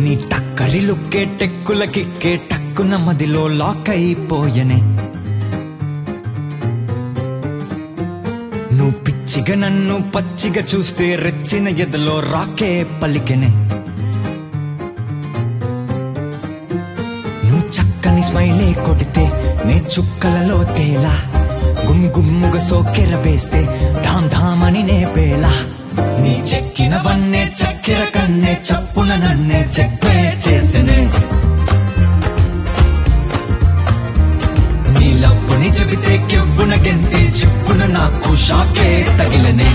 నీ టక్కరి లుక్కే టెక్కుల కిక్కే టక్కున మదిలో లాక్ అయిపోయనే నువ్వు పిచ్చిగా నన్ను పచ్చిగా చూస్తే రెచ్చిన ఎదలో రాకే పలికెనే నువ్వు చక్కని స్మైలే కొడితే నే చుక్కలలో తేలా గుమ్గుమ్ముగా సోకెర వేస్తే ధామ్ ధామ్ అని నే పేలా నీ చెక్కిన వన్నే చక్కెర కన్నే చప్పున నన్నే చెక్కే చేసనే నీ లవ్వుని చెబితే కెవ్వున గెంతే చిప్పున నాకు షాకే తగిలనే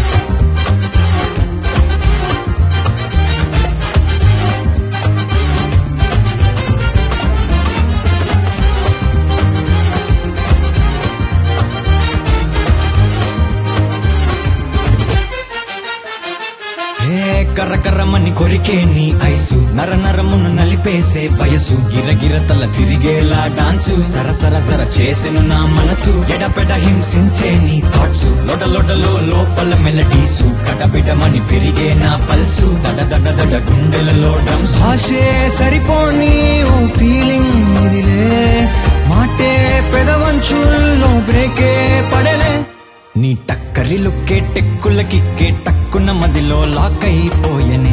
హే కర్ర కర్రమని కొరికే నీ ఐసు నర నరమును నలిపేసే వయసు గిరగిర తల తిరిగేలా డాన్సు సర సర సర చేసెను నా మనసు ఎడపెడ హింసించే నీ థాట్స్ లొడ లొడలో లోపల మెలడీసు కడబిడమని పెరిగే నా పల్సు దడ దడ దడ గుండెలలో డ్రమ్స్ భాషే సరిపోని ఓ ఫీలింగ్ ఇదిలే మాటే పెదవంచుల్లో బ్రేకే పడలే నీ టక్కరి లుక్కే టెక్కుల కిక్కే టక్కున మదిలో లాక్ అయిపోయనే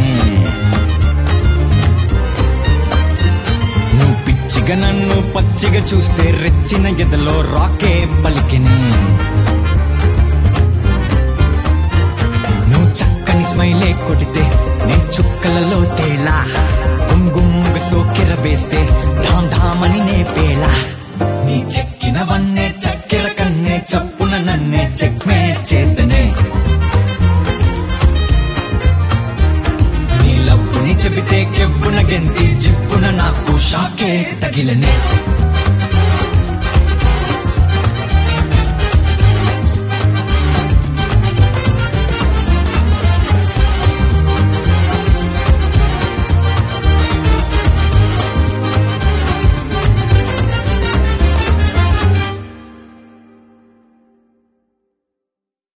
నువ్వు పిచ్చిగా నన్ను పచ్చిగా చూస్తే రెచ్చిన ఎదలో రాకే పలికినే నువ్వు చక్కని స్మైలే కొడితే నే చుక్కలలో తేలా గుంగుమ్ముగ సోకెర వేస్తే ధామ్ ధామ్ అని నే పేలా నీ చెక్కిన వన్నే చక్కెర కన్నే చప్పున నన్నే చెక్మే చేసనే నీ లవ్వుని చెబితే కెవ్వున గెంతి జిప్పున నాకు షాకే తగిలనే